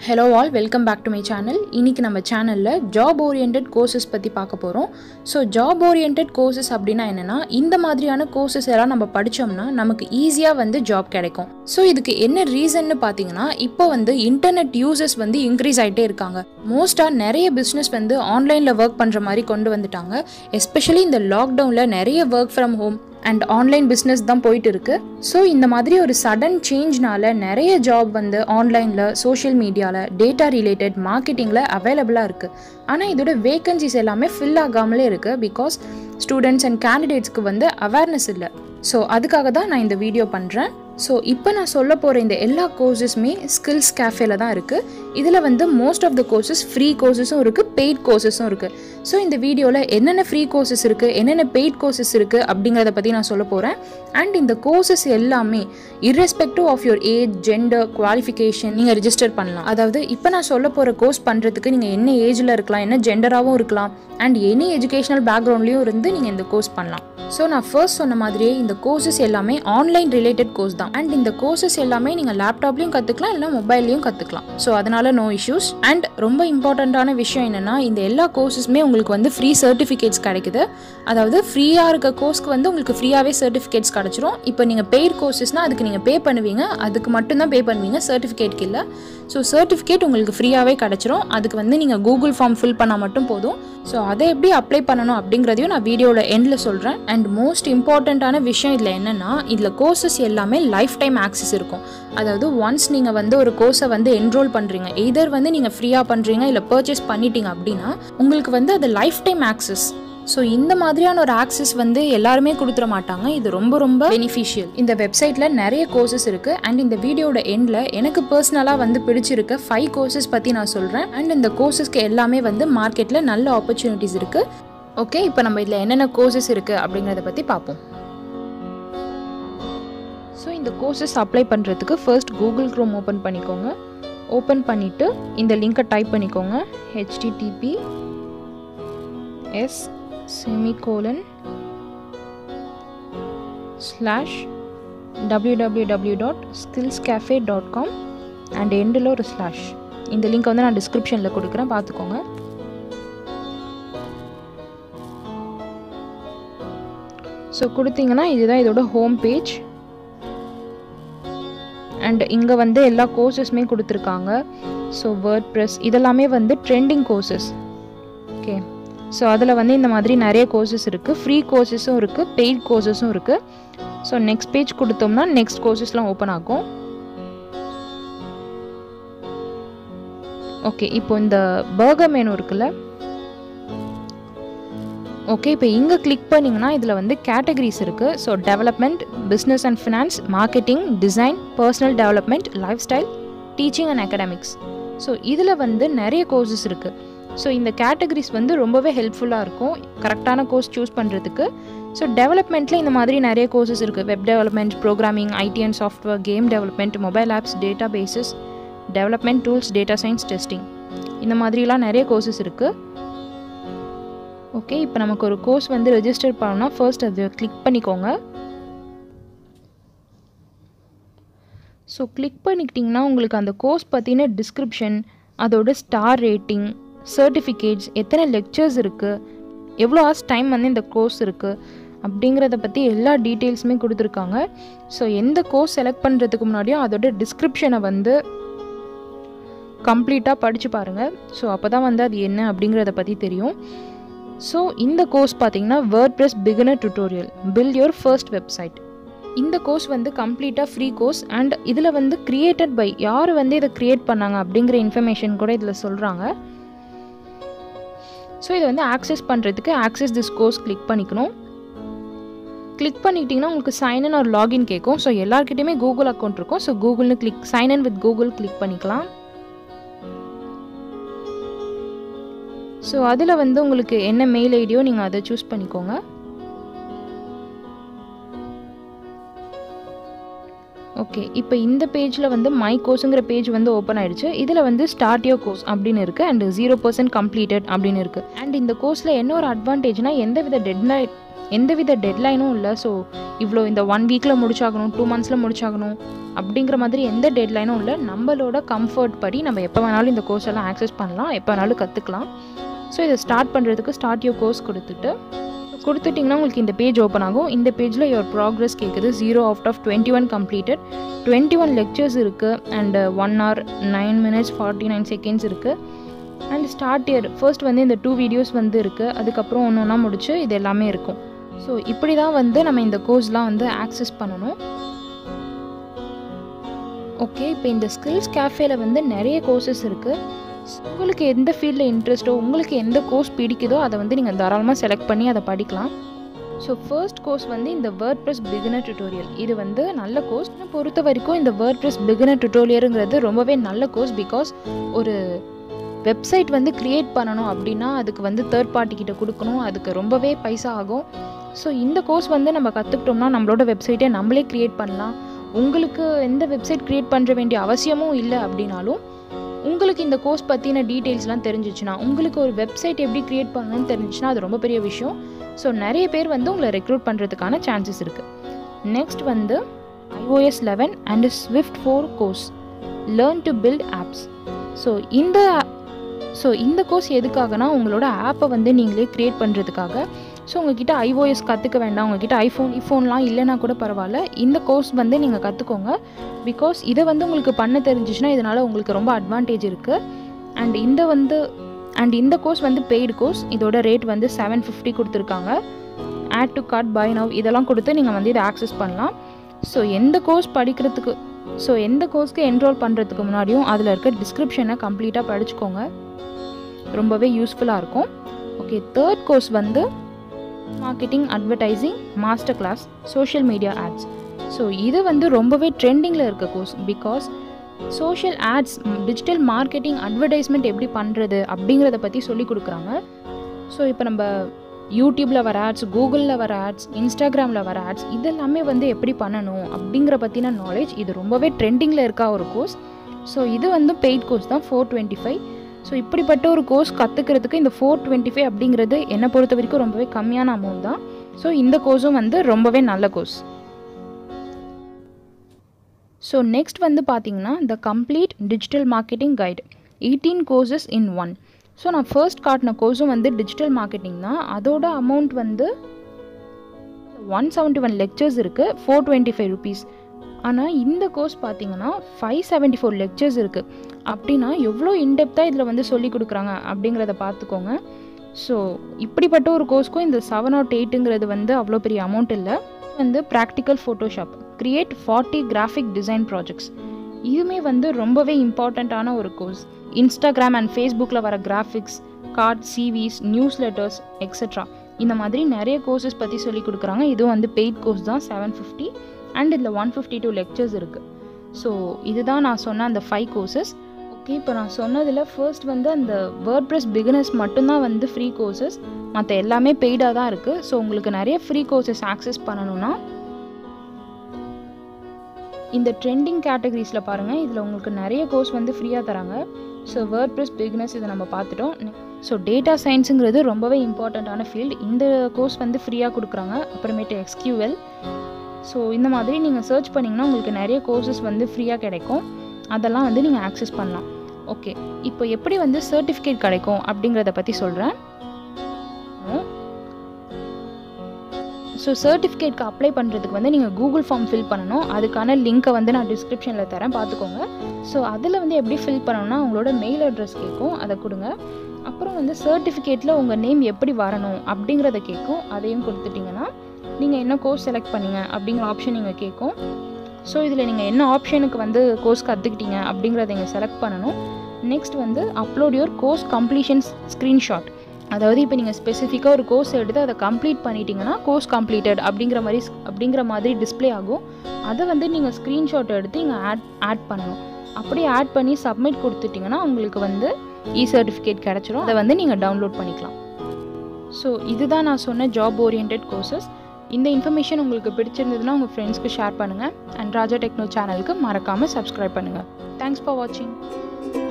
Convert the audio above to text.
hello all welcome back to my channel இன்றைக்கி நம்ம சேனலில் ஜாப் ஓரியன்ட் கோர்சஸ் பற்றி பார்க்க போகிறோம் ஸோ ஜாப் ஓரியன்ட் கோர்சஸ் அப்படின்னா என்னென்னா இந்த மாதிரியான கோர்சஸ் எல்லாம் நம்ம படித்தோம்னா நமக்கு ஈஸியாக வந்து ஜாப் கிடைக்கும் ஸோ இதுக்கு என்ன ரீசன்னு பார்த்தீங்கன்னா இப்போ வந்து இன்டர்நெட் யூசர்ஸ் வந்து இன்க்ரீஸ் ஆகிட்டே இருக்காங்க மோஸ்ட்டாக நிறைய பிஸ்னஸ் வந்து ஆன்லைனில் ஒர்க் பண்ணுற மாதிரி கொண்டு வந்துட்டாங்க எஸ்பெஷலி இந்த லாக்டவுனில் நிறைய work from home and online business தான் போயிட்டு இருக்கு ஸோ இந்த மாதிரி ஒரு சடன் சேஞ்ச்னால நிறைய ஜாப் வந்து ஆன்லைனில் சோஷியல் மீடியாவில் டேட்டா ரிலேட்டட் மார்க்கெட்டிங்கில் அவைலபிளாக இருக்குது ஆனால் இதோட வேகன்சிஸ் எல்லாமே ஃபில் ஆகாமலே இருக்குது பிகாஸ் ஸ்டூடெண்ட்ஸ் அண்ட் கேண்டிடேட்ஸ்க்கு வந்து அவேர்னஸ் இல்லை ஸோ அதுக்காக தான் நான் இந்த வீடியோ பண்ணுறேன் ஸோ இப்போ நான் சொல்ல போகிற இந்த எல்லா கோர்சஸுமே ஸ்கில்ஸ் கேஃபேல தான் இருக்குது இதில் வந்து most of the courses free கோர்சஸும் இருக்குது பெய்ட் கோர்சஸும் இருக்குது ஸோ இந்த வீடியோவில் என்னென்ன ஃப்ரீ கோர்சஸ் இருக்குது என்னென்ன பெய்ட் கோர்சஸ் இருக்குது அப்படிங்கிறத பற்றி நான் சொல்ல போகிறேன் அண்ட் இந்த கோர்சஸ் எல்லாமே irrespective of your age gender qualification நீங்கள் ரிஜிஸ்டர் பண்ணலாம் அதாவது இப்போ நான் சொல்ல போகிற கோர்ஸ் பண்ணுறதுக்கு நீங்கள் என்ன ஏஜில் இருக்கலாம் என்ன ஜெண்டராகவும் இருக்கலாம் அண்ட் எனி எஜுகேஷனல் பேக்ரவுண்ட்லேயும் இருந்து நீங்கள் இந்த கோர்ஸ் பண்ணலாம் ஸோ நான் ஃபர்ஸ்ட் சொன்ன மாதிரியே இந்த கோர்சஸ் எல்லாமே ஆன்லைன் ரிலேட்டட் கோர்ஸ் தான் அண்ட் இந்த கோர்சஸ் எல்லாமே நீங்கள் லேப்டாப்லையும் கற்றுக்கலாம் இல்லை மொபைல்லையும் கற்றுக்கலாம் ஸோ அதனால நோ இஷ்யூஸ் அண்ட் ரொம்ப இம்பார்ட்டண்ட்டான விஷயம் என்னென்னா இந்த எல்லா கோர்சஸுமே உங்களுக்கு வந்து ஃப்ரீ சர்டிஃபிகேட்ஸ் கிடைக்குது அதாவது ஃப்ரீயாக இருக்க கோர்ஸ்க்கு வந்து உங்களுக்கு ஃப்ரீயாகவே சர்டிஃபிகேட்ஸ் கிடச்சிரும் இப்போ நீங்கள் பெய்ட் கோர்சஸ்னால் அதுக்கு நீங்கள் பே பண்ணுவீங்க அதுக்கு மட்டும்தான் பே பண்ணுவீங்க சர்டிஃபிகேட்க்கு இல்லை ஸோ சர்டிஃபிகேட் உங்களுக்கு ஃப்ரீயாகவே கிடச்சிரும் அதுக்கு வந்து நீங்கள் கூகுள் ஃபார்ம் ஃபில் பண்ணால் மட்டும் போதும் ஸோ அதை எப்படி அப்ளை பண்ணணும் அப்படிங்கிறதையும் நான் வீடியோவில் எண்டில் சொல்கிறேன் அண்ட் மோஸ்ட் இம்பார்ட்டண்ட்டான விஷயம் இதில் என்னென்னா இதில் கோர்சஸ் எல்லாமே லைஃப் டைம் ஆக்சஸ் இருக்கும் அதாவது ஒன்ஸ் நீங்கள் வந்து ஒரு கோர்ஸை வந்து என்ரோல் பண்ணுறீங்க எதர் வந்து நீங்கள் ஃப்ரீயாக பண்ணுறீங்க இல்லை பர்ச்சேஸ் பண்ணிட்டீங்க அப்படின்னா உங்களுக்கு வந்து அது லைஃப் டைம் ஆக்சஸ் ஸோ இந்த மாதிரியான ஒரு ஆக்சஸ் வந்து எல்லாருமே கொடுத்துட மாட்டாங்க இது ரொம்ப ரொம்ப பெனிஃபிஷியல் இந்த வெப்சைட்டில் நிறைய கோர்சஸ் இருக்குது அண்ட் இந்த வீடியோட எண்டில் எனக்கு பர்சனலாக வந்து பிடிச்சிருக்க ஃபைவ் கோர்சஸ் பற்றி நான் சொல்கிறேன் அண்ட் இந்த கோர்சஸ்க்கு எல்லாமே வந்து மார்க்கெட்டில் நல்ல ஆப்பர்ச்சுனிட்டிஸ் இருக்குது ஓகே இப்போ நம்ம இதில் என்னென்ன கோர்சஸ் இருக்குது அப்படிங்கிறத பற்றி பார்ப்போம் ஸோ இந்த கோர்சஸ் அப்ளை பண்ணுறதுக்கு ஃபர்ஸ்ட் கூகுள் க்ரோம் ஓப்பன் பண்ணிக்கோங்க ஓப்பன் பண்ணிவிட்டு இந்த லிங்கை டைப் பண்ணிக்கோங்க HTTP S semicolon slash W W W dot skills cafe dot com and எண்டில் ஒரு ஸ்லாஷ் இந்த லிங்க் வந்து நான் டிஸ்கிரிப்ஷனில் கொடுக்குறேன் பார்த்துக்கோங்க ஸோ கொடுத்தீங்கன்னா இதுதான் இதோட ஹோம் பேஜ் அண்ட் இங்கே வந்து எல்லா கோர்சஸுமே கொடுத்துருக்காங்க ஸோ வேர்ட் ப்ரெஸ் இதெல்லாமே வந்து ட்ரெண்டிங் கோர்சஸ் ஓகே ஸோ அதில் வந்து இந்த மாதிரி நிறைய கோர்சஸ் இருக்குது ஃப்ரீ கோர்சஸும் இருக்குது பெய்ட் கோர்சஸும் இருக்குது ஸோ நெக்ஸ்ட் பேஜ் கொடுத்தோம்னா நெக்ஸ்ட் கோர்சஸ்லாம் ஓப்பன் ஆகும் ஓகே இப்போ இந்த பர்கர் மெனு இருக்குல்ல ஓகே இப்போ இங்கே கிளிக் பண்ணிங்கன்னா இதில் வந்து கேட்டகரிஸ் இருக்குது so development business and finance marketing design personal development lifestyle teaching and academics so இதில் வந்து நிறைய கோர்சஸ் இருக்குது ஸோ இந்த கேட்டகரிஸ் வந்து ரொம்பவே ஹெல்ப்ஃபுல்லாக இருக்கும் கரெக்டான கோர்ஸ் சூஸ் பண்ணுறதுக்கு ஸோ டெவலப்மெண்ட்டில் இந்த மாதிரி நிறைய கோர்சஸ் இருக்குது web development programming IT and software game development mobile apps databases development tools data science testing இந்த மாதிரிலாம் நிறைய கோர்சஸ் இருக்குது ஓகே இப்போ நமக்கு ஒரு கோர்ஸ் வந்து ரெஜிஸ்டர் பண்ணணும்னா ஃபர்ஸ்ட் அது கிளிக் பண்ணிக்கோங்க ஸோ கிளிக் பண்ணிக்கிட்டிங்கன்னா உங்களுக்கு அந்த கோர்ஸ் பற்றின டிஸ்கிரிப்ஷன் அதோட ஸ்டார் ரேட்டிங் சர்டிஃபிகேட்ஸ் எத்தனை லெக்சர்ஸ் இருக்குது எவ்வளோ ஹவர்ஸ் டைம் வந்து இந்த கோர்ஸ் இருக்குது அப்படிங்கிறத பற்றி எல்லா டீட்டெயில்ஸுமே கொடுத்துருக்காங்க ஸோ எந்த கோர்ஸ் செலக்ட் பண்ணுறதுக்கு முன்னாடியும் அதோட டிஸ்கிரிப்ஷனை வந்து கம்ப்ளீட்டாக படித்து பாருங்கள் ஸோ அப்போ தான் வந்து அது என்ன அப்படிங்கிறத பற்றி தெரியும் ஸோ இந்த கோர்ஸ் பார்த்தீங்கன்னா WordPress beginner tutorial build your first website இந்த கோர்ஸ் வந்து கம்ப்ளீட்டாக ஃப்ரீ கோர்ஸ் அண்ட் இதில் வந்து க்ரியேட்டட் பை யார் வந்து இதை க்ரியேட் பண்ணாங்க அப்படிங்கிற இன்ஃபர்மேஷன் கூட இதில் சொல்கிறாங்க ஸோ இதை வந்து ஆக்சஸ் பண்ணுறதுக்கு ஆக்சஸ் திஸ் கோர்ஸ் கிளிக் பண்ணிக்கணும் கிளிக் பண்ணிக்கிட்டிங்கன்னா உங்களுக்கு சைன்இன் ஒரு லாகின் கேட்கும் ஸோ எல்லாருக்கிட்டையுமே கூகுள் அக்கௌண்ட் இருக்கும் ஸோ கூகுள்னு click sign in with Google click பண்ணிக்கலாம் ஸோ அதில் வந்து உங்களுக்கு என்ன மெயில் ஐடியோ நீங்கள் அதை சூஸ் பண்ணிக்கோங்க ஓகே இப்போ இந்த பேஜில் வந்து மை கோர்ஸுங்கிற பேஜ் வந்து ஓப்பன் ஆயிடுச்சு இதில் வந்து ஸ்டார்ட் யோ கோர்ஸ் அப்படின்னு இருக்குது அண்ட் ஜீரோ பர்சன்ட் கம்ப்ளீட்டட் அப்படின்னு இருக்குது அண்ட் இந்த கோர்ஸில் என்ன ஒரு அட்வான்டேஜ்னா எந்தவித டெட்லைன் எந்தவித டெட்லைனும் இல்லை ஸோ இவ்வளோ இந்த ஒன் வீக்கில் முடிச்சாகணும் டூ மந்த்ஸில் முடிச்சாகணும் அப்படிங்கிற மாதிரி எந்த டெட்லைனும் இல்லை நம்மளோட கம்ஃபர்ட் படி நம்ம எப்போ வேணாலும் இந்த கோர்ஸ் எல்லாம் ஆக்சஸ் பண்ணலாம் எப்போ வேணாலும் கற்றுக்கலாம் ஸோ இதை ஸ்டார்ட் பண்ணுறதுக்கு ஸ்டார்ட் யோ கோர்ஸ் கொடுத்துட்டு கொடுத்துட்டிங்கன்னா உங்களுக்கு இந்த பேஜ் ஓப்பன் ஆகும் இந்த பேஜில் யுவர் ப்ராக்ரஸ் கேட்குது zero out of twenty one completed twenty one lectures இருக்குது and one hour nine minutes forty nine seconds இருக்குது அண்ட் ஸ்டார்ட் இயர் ஃபர்ஸ்ட் வந்து இந்த டூ வீடியோஸ் வந்து இருக்குது அதுக்கப்புறம் ஒன்று ஒன்றா முடிச்சு இது எல்லாமே இருக்கும் ஸோ இப்படி தான் வந்து நம்ம இந்த கோர்ஸ்லாம் வந்து ஆக்சஸ் பண்ணணும் ஓகே இப்போ இந்த ஸ்கில்ஸ் கேஃபேல வந்து நிறைய கோர்சஸ் இருக்குது உங்களுக்கு எந்த ஃபீல்டில் இன்ட்ரெஸ்ட்டோ உங்களுக்கு எந்த கோர்ஸ் பிடிக்குதோ அதை வந்து நீங்கள் தாராளமாக செலக்ட் பண்ணி அதை படிக்கலாம் ஸோ ஃபர்ஸ்ட் கோர்ஸ் வந்து இந்த வேர்ட் ப்ரெஸ் பிகினர் டுட்டோரியல் இது வந்து நல்ல கோர்ஸ் பொறுத்த வரைக்கும் இந்த வேர்ட் ப்ரெஸ் பிகினர் டுட்டோரியலுங்கிறது ரொம்பவே நல்ல கோர்ஸ் பிகாஸ் ஒரு வெப்சைட் வந்து க்ரியேட் பண்ணணும் அப்படின்னா அதுக்கு வந்து தேர்ட் பார்ட்டி கிட்ட கொடுக்கணும் அதுக்கு ரொம்பவே பைசா ஆகும் ஸோ இந்த கோர்ஸ் வந்து நம்ம கற்றுக்கிட்டோம்னா நம்மளோட வெப்சைட்டை நம்மளே க்ரியேட் பண்ணலாம் உங்களுக்கு எந்த வெப்சைட் க்ரியேட் பண்ணுற வேண்டிய அவசியமும் இல்லை அப்படின்னாலும் உங்களுக்கு இந்த கோர்ஸ் பற்றின டீட்டெயில்ஸ்லாம் தெரிஞ்சிச்சுன்னா உங்களுக்கு ஒரு வெப்சைட் எப்படி க்ரியேட் பண்ணணும்னு தெரிஞ்சிச்சுன்னா அது ரொம்ப பெரிய விஷயம் ஸோ நிறைய பேர் வந்து உங்களை ரெக்ரூட் பண்ணுறதுக்கான சான்சஸ் இருக்குது நெக்ஸ்ட் வந்து iOS eleven and Swift four course learn to build apps so இந்த ஸோ இந்த கோர்ஸ் எதுக்காகனா உங்களோட ஆப்பை வந்து நீங்களே க்ரியேட் பண்ணுறதுக்காக ஸோ உங்ககிட்ட ஐஓஎஸ் கற்றுக்க வேண்டாம் உங்ககிட்ட ஐஃபோன் ஐஃபோன்லாம் இல்லைனா கூட பரவாயில்ல இந்த கோர்ஸ் வந்து நீங்கள் கற்றுக்கோங்க பிகாஸ் இதை வந்து உங்களுக்கு பண்ண தெரிஞ்சிச்சுன்னா இதனால் உங்களுக்கு ரொம்ப அட்வான்டேஜ் இருக்குது அண்ட் இந்த வந்து அண்ட் இந்த கோர்ஸ் வந்து பெய்டு கோர்ஸ் இதோட ரேட் வந்து செவன் ஃபிஃப்டி கொடுத்துருக்காங்க add to cart buy now இதெல்லாம் கொடுத்து நீங்கள் வந்து இதை ஆக்சஸ் பண்ணலாம் ஸோ எந்த கோர்ஸ் படிக்கிறதுக்கு ஸோ எந்த கோர்ஸ்க்கு என்ரோல் பண்ணுறதுக்கு முன்னாடியும் அதில் இருக்க டிஸ்கிரிப்ஷனை கம்ப்ளீட்டாக படிச்சுக்கோங்க ரொம்பவே யூஸ்ஃபுல்லாக இருக்கும் ஓகே தேர்ட் கோர்ஸ் வந்து marketing advertising master class social media ads so இது வந்து ரொம்பவே ட்ரெண்டிங்கில் இருக்க course because social ads digital marketing advertisement எப்படி பண்ணுறது அப்படிங்கிறத பற்றி சொல்லி கொடுக்குறாங்க ஸோ இப்போ நம்ம யூடியூப்பில் வர ஆட்ஸ் கூகுளில் வர ஆட்ஸ் இன்ஸ்டாகிராமில் வர ஆட்ஸ் இதெல்லாமே வந்து எப்படி பண்ணணும் அப்படிங்கிற பற்றின நாலேஜ் இது ரொம்பவே ட்ரெண்டிங்கில் இருக்கா ஒரு கோர்ஸ் ஸோ இது வந்து பெய்ட் கோர்ஸ் தான் ஃபோர் டுவெண்ட்டி ஃபைவ் ஸோ இப்படிப்பட்ட ஒரு கோர்ஸ் கற்றுக்கிறதுக்கு இந்த ஃபோர் டுவெண்ட்டி ஃபைவ் அப்படிங்கிறது என்னை பொறுத்த வரைக்கும் ரொம்பவே கம்மியான அமௌண்ட் தான் ஸோ இந்த கோர்ஸும் வந்து ரொம்பவே நல்ல கோர்ஸ் ஸோ நெக்ஸ்ட் வந்து பார்த்தீங்கன்னா the complete digital marketing guide eighteen courses in one so நான் ஃபர்ஸ்ட் காட்டின கோர்ஸும் வந்து டிஜிட்டல் மார்க்கெட்டிங் தான் அதோட அமௌண்ட் வந்து ஒன் செவன்ட்டி ஒன் லெக்சர்ஸ் இருக்குது ஃபோர் டுவெண்ட்டி ஃபைவ் ருபீஸ் ஆனால் இந்த கோர்ஸ் பார்த்தீங்கன்னா ஃபைவ் செவன்ட்டி ஃபோர் லெக்சர்ஸ் இருக்குது அப்படின்னா எவ்வளோ இன்டெப்த்தாக இதில் வந்து சொல்லி கொடுக்குறாங்க அப்படிங்கிறத பார்த்துக்கோங்க ஸோ இப்படிப்பட்ட ஒரு கோர்ஸ்க்கும் இந்த செவன் நாட் எயிட்டுங்கிறது வந்து அவ்வளோ பெரிய அமௌண்ட் இல்லை வந்து practical Photoshop create forty graphic design projects இதுவுமே வந்து ரொம்பவே இம்பார்ட்டண்ட்டான ஒரு கோர்ஸ் இன்ஸ்டாகிராம் அண்ட் ஃபேஸ்புக்கில் வர graphics card CVs newsletters extra இந்த மாதிரி நிறைய கோர்சஸ் பற்றி சொல்லி கொடுக்குறாங்க இதுவும் வந்து பெய்ட் கோர்ஸ் தான் செவன் ஃபிஃப்டி அண்ட் இதில் ஒன் ஃபிஃப்டி டூ லெக்சர்ஸ் இருக்குது ஸோ இதுதான் நான் சொன்ன அந்த ஃபைவ் கோர்சஸ் ஓகே இப்போ நான் சொன்னதில் ஃபர்ஸ்ட் வந்து அந்த வேர்ட் ப்ரெஸ் பிகினர்ஸ் மட்டும்தான் வந்து ஃப்ரீ கோர்சஸ் மற்ற எல்லாமே பெய்டாக தான் இருக்குது ஸோ உங்களுக்கு நிறைய ஃப்ரீ கோர்சஸ் ஆக்சஸ் பண்ணணும்னா இந்த ட்ரெண்டிங் கேட்டகரிஸில் பாருங்கள் இதில் உங்களுக்கு நிறைய கோர்ஸ் வந்து ஃப்ரீயாக தராங்க ஸோ வேர்ட் ப்ரெஸ் பிகினர்ஸ் இதை நம்ம பார்த்துட்டோம் ஸோ டேட்டா சயின்ஸுங்கிறது ரொம்பவே இம்பார்ட்டண்ட்டான ஃபீல்டு இந்த கோர்ஸ் வந்து ஃப்ரீயாக கொடுக்குறாங்க அப்புறமேட்டு எக்ஸ்கியூஎல் ஸோ இந்த மாதிரி நீங்கள் சர்ச் பண்ணிங்கன்னா உங்களுக்கு நிறைய கோர்சஸ் வந்து ஃப்ரீயாக கிடைக்கும் அதெல்லாம் வந்து நீங்கள் ஆக்சஸ் பண்ணலாம் ஓகே இப்போ எப்படி வந்து சர்டிஃபிகேட் கிடைக்கும் அப்படிங்கிறத பற்றி சொல்கிறேன் ஸோ சர்டிஃபிகேட்க்கு அப்ளை பண்ணுறதுக்கு வந்து நீங்கள் கூகுள் ஃபார்ம் ஃபில் பண்ணணும் அதுக்கான லிங்க்கை வந்து நான் டிஸ்கிரிப்ஷனில் தரேன் பார்த்துக்கோங்க ஸோ அதில் வந்து எப்படி ஃபில் பண்ணணும்னா உங்களோட மெயில் அட்ரஸ் கேட்கும் அதை கொடுங்க அப்புறம் வந்து சர்டிஃபிகேட்டில் உங்கள் நேம் எப்படி வரணும் அப்படிங்கிறத கேட்கும் அதையும் கொடுத்துட்டிங்கன்னா நீங்கள் என்ன கோர்ஸ் செலக்ட் பண்ணீங்க அப்படிங்கிற ஆப்ஷன் நீங்கள் கேட்கும் ஸோ இதில் நீங்கள் என்ன ஆப்ஷனுக்கு வந்து கோர்ஸ் கற்றுக்கிட்டீங்க அப்படிங்கிறத நீங்கள் செலக்ட் பண்ணணும் நெக்ஸ்ட் வந்து upload your course completion screenshot அதாவது இப்போ நீங்கள் ஸ்பெசிஃபிக்காக ஒரு கோர்ஸ் எடுத்து அதை கம்ப்ளீட் பண்ணிட்டீங்கன்னா கோர்ஸ் கம்ப்ளீட்டட் அப்படிங்கிற மாதிரி அப்படிங்கிற மாதிரி டிஸ்பிளே ஆகும் அதை வந்து நீங்கள் ஸ்க்ரீன்ஷாட் எடுத்து இங்கே ஆட் ஆட் பண்ணணும் அப்படியே ஆட் பண்ணி சப்மிட் கொடுத்துட்டிங்கன்னா உங்களுக்கு வந்து இ சர்டிஃபிகேட் கிடச்சிரும் அதை வந்து நீங்கள் டவுன்லோட் பண்ணிக்கலாம் ஸோ இதுதான் நான் சொன்ன ஜாப் ஓரியன்ட் கோர்சஸ் இந்த இன்ஃபர்மேஷன் உங்களுக்கு பிடிச்சிருந்ததுன்னா உங்கள் ஃப்ரெண்ட்ஸ்க்கு ஷேர் பண்ணுங்கள் அண்ட் ராஜா டெக்னோ சேனலுக்கு மறக்காமல் சப்ஸ்கிரைப் பண்ணுங்கள் தேங்க்ஸ் ஃபார் வாட்சிங்